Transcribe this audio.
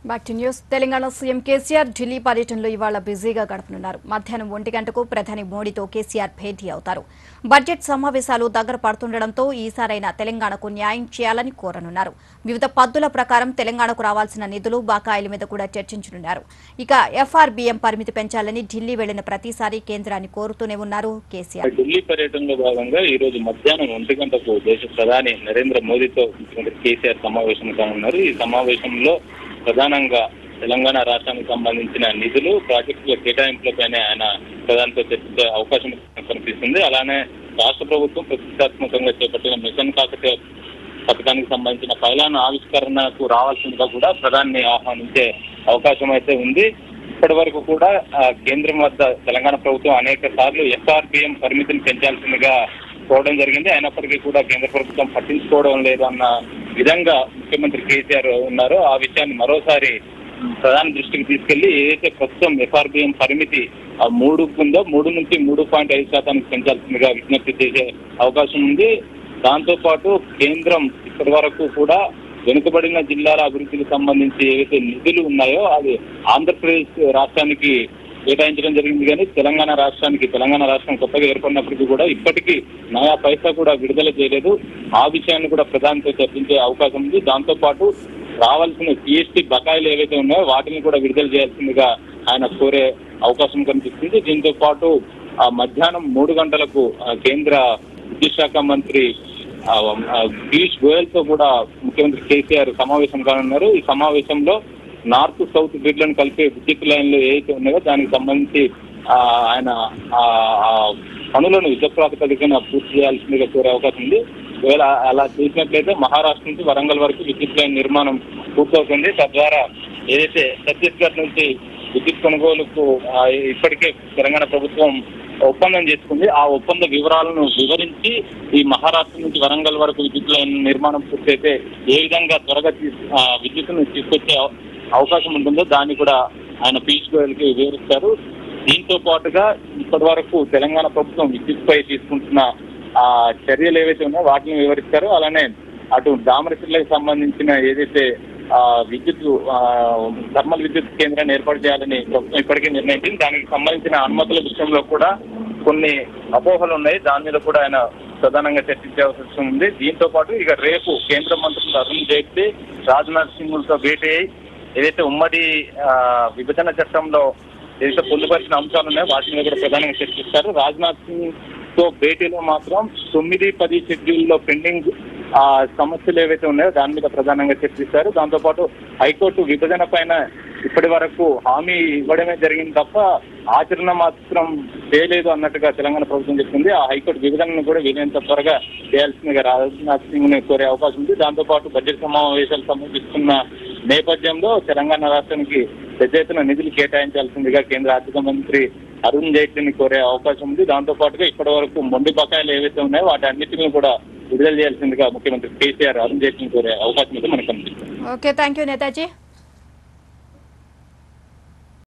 back to news Telangana CM KCR Delhi పర్యటనలో ఇవాళ బిజీగా గడపనున్నారు మధ్యాహ్నం ఒంటి గంటకు ప్రధాని మోడీతో కేసీఆర్ భేటీ అవుతారు బడ్జెట్ సమావేశాలు దగ్గర పడుతుండటంతో ఈసారైనా తెలంగాణకు న్యాయం చేయాలని కోరనున్నారు వివిధ పద్దుల ప్రకారం తెలంగాణకు రావాల్సిన నిధులు బకాయిల మీద కూడా చర్చించనున్నారు ఇక ఎఫ్ఆర్బీఎం పరిమితి పెంచాలని ఢిల్లీ వెళ్లిన ప్రతిసారి కేంద్రాన్ని కోరుతూనే ఉన్నారు కేసీఆర్ ఢిల్లీ పర్యటనలో భాగంగా ఈ రోజు మధ్యాహ్నం ఒంటి గంటకు దేశ ప్రధాని నరేంద్ర మోదీతో ముఖ్యమంత్రి కేసీఆర్ సమావేశం కానున్నారు ఈ సమావేశంలో ప్రధానంగా తెలంగాణ రాష్ట్రానికి సంబంధించిన నిధులు ప్రాజెక్టుల కేటాయింపులపైనే ఆయన ప్రధానితో చర్చించే అవకాశం కనిపిస్తుంది అలానే రాష్ట్ర ప్రభుత్వం ప్రతిష్టాత్మకంగా చేపట్టిన మిషన్ కాకతీయ పథకానికి సంబంధించిన పైలాన్ ఆవిష్కరణకు రావాల్సిందిగా కూడా ప్రధాని ఆహ్వానించే అవకాశం అయితే ఉంది ఇప్పటి వరకు కూడా ఆ, కేంద్రం వద్ద తెలంగాణ ప్రభుత్వం అనేక సార్లు ఎస్ఆర్బిఎం పరిమితిని పెంచాల్సిందిగా కోరడం జరిగింది అయినప్పటికీ కూడా కేంద్ర ప్రభుత్వం పట్టించుకోవడం లేదన్న విధంగా ముఖ్యమంత్రి కేసీఆర్ ఉన్నారు ఆ విషయాన్ని మరోసారి ప్రధాని దృష్టికి తీసుకెళ్లి ఏదైతే ప్రస్తుతం ఎఫ్ఆర్బిఎం పరిమితి ఆ మూడు ఉందో మూడు నుంచి మూడు పాయింట్ ఐదు శాతానికి పెంచాల్సిందిగా విజ్ఞప్తి చేసే అవకాశం ఉంది దాంతో పాటు కేంద్రం ఇప్పటి వరకు కూడా వెనుకబడిన జిల్లాల అభివృద్ధికి సంబంధించి ఏవైతే నిధులు ఉన్నాయో అది ఆంధ్రప్రదేశ్ రాష్ట్రానికి కేటాయించడం జరిగింది కానీ తెలంగాణ రాష్ట్రానికి తెలంగాణ రాష్ట్రం కొత్తగా ఏర్పడినప్పటికీ కూడా ఇప్పటికీ నయా పైసా కూడా విడుదల చేయలేదు ఆ విషయాన్ని కూడా ప్రధానితో చర్చించే అవకాశం ఉంది దాంతో పాటు రావాల్సిన జిఎస్టీ బకాయిలు ఏవైతే ఉన్నాయో వాటిని కూడా విడుదల చేయాల్సిందిగా ఆయన కోరే అవకాశం కనిపిస్తుంది దీంతో పాటు ఆ మధ్యాహ్నం మూడు గంటలకు ఆ, కేంద్ర విద్యుత్ శాఖ మంత్రి ఆ, ఆ, పీయూష్ గోయల్ తో కూడా ముఖ్యమంత్రి కేసీఆర్ సమావేశం కానున్నారు ఈ సమావేశంలో నార్త్ సౌత్ గ్రిడ్లను కలిపే విద్యుత్ లైన్లు ఏవైతే ఉన్నాయో దానికి సంబంధించి ఆ, ఆయన ఆ, ఆ పనులను యుద్ధ ప్రాతిపదికన పూర్తి చేయాల్సిందిగా కోరే అవకాశం ఉంది ఒకవేళ అలా చేసినట్లయితే మహారాష్ట్ర నుంచి వరంగల్ వరకు విద్యుత్ లైన్ నిర్మాణం పూర్తవుతుంది తద్వారా ఏదైతే ఛత్తీస్గఢ్ నుంచి విద్యుత్ కొనుగోలుకు ఆ, ఇప్పటికే తెలంగాణ ప్రభుత్వం ఒప్పందం చేసుకుంది ఆ ఒప్పంద వివరాలను వివరించి ఈ మహారాష్ట్ర నుంచి వరంగల్ వరకు విద్యుత్ లైన్ నిర్మాణం పూర్తయితే ఏ విధంగా త్వరగా తీసు ఆ, విద్యుత్తును తీసుకొచ్చే అవ- అవకాశం ఉంటుందో దాన్ని కూడా ఆయన పీయూష్ గోయల్ కి వివరిస్తారు దీంతో పాటుగా ఇప్పటి వరకు తెలంగాణ ప్రభుత్వం విద్యుత్ పై తీసుకుంటున్న ఆ చర్యలు ఏవైతే ఉన్నాయో వాటిని వివరిస్తారు అలానే అటు దామరసిల్లకు సంబంధించిన ఏదైతే ఆ విద్యుత్ ఆ, థర్మల్ విద్యుత్ కేంద్రాన్ని ఏర్పాటు చేయాలని ప్రభుత్వం ఇప్పటికే నిర్ణయించింది దానికి సంబంధించిన అనుమతుల విషయంలో కూడా కొన్ని అపోహలు ఉన్నాయి దాని మీద కూడా ఆయన ప్రధానంగా చర్చించే అవకాశం ఉంది దీంతో పాటు ఇక రేపు కేంద్ర మంత్రులు అరుణ్ జైట్లీ రాజ్నాథ్ సింగ్లతో భేటీ అయ్యి ఏదైతే ఉమ్మడి ఆ, విభజన చట్టంలో ఏదైతే పొందుపరిచిన అంశాలు ఉన్నాయో వాటి మీద కూడా ప్రధానంగా చర్చిస్తారు రాజ్నాథ్ సింగ్ తో భేటీలో మాత్రం తొమ్మిది పది షెడ్యూల్లో పెండింగ్ ఆ సమస్యలు ఏవైతే ఉన్నాయో దాని మీద ప్రధానంగా చర్చిస్తారు దాంతోపాటు హైకోర్టు విభజన పైన ఇప్పటి వరకు హామీ ఇవ్వడమే జరిగింది తప్ప ఆచరణ మాత్రం చేయలేదు అన్నట్టుగా తెలంగాణ ప్రభుత్వం చెప్తుంది ఆ హైకోర్టు విభజనను కూడా వీలైనంత త్వరగా చేయాల్సిందిగా రాజ్నాథ్ సింగ్ ని కోరే అవకాశం ఉంది దాంతోపాటు బడ్జెట్ సమావేశాలు సమర్పిస్తున్న నేపథ్యంలో తెలంగాణ రాష్ట్రానికి పెద్ద ఎత్తున నిధులు కేటాయించాల్సిందిగా కేంద్ర ఆర్థిక మంత్రి అరుణ్ జైట్లీని కోరే అవకాశం ఉంది దాంతో పాటుగా ఇప్పటి వరకు మొండి బకాయిలు ఏవైతే ఉన్నాయో వాటి అన్నిటిని కూడా విడుదల చేయాల్సిందిగా ముఖ్యమంత్రి కేసీఆర్ అరుణ్ జైట్లీని కోరే అవకాశం అయితే మనకు కనిపిస్తుంది ఓకే థ్యాంక్ యూ నేతాజీ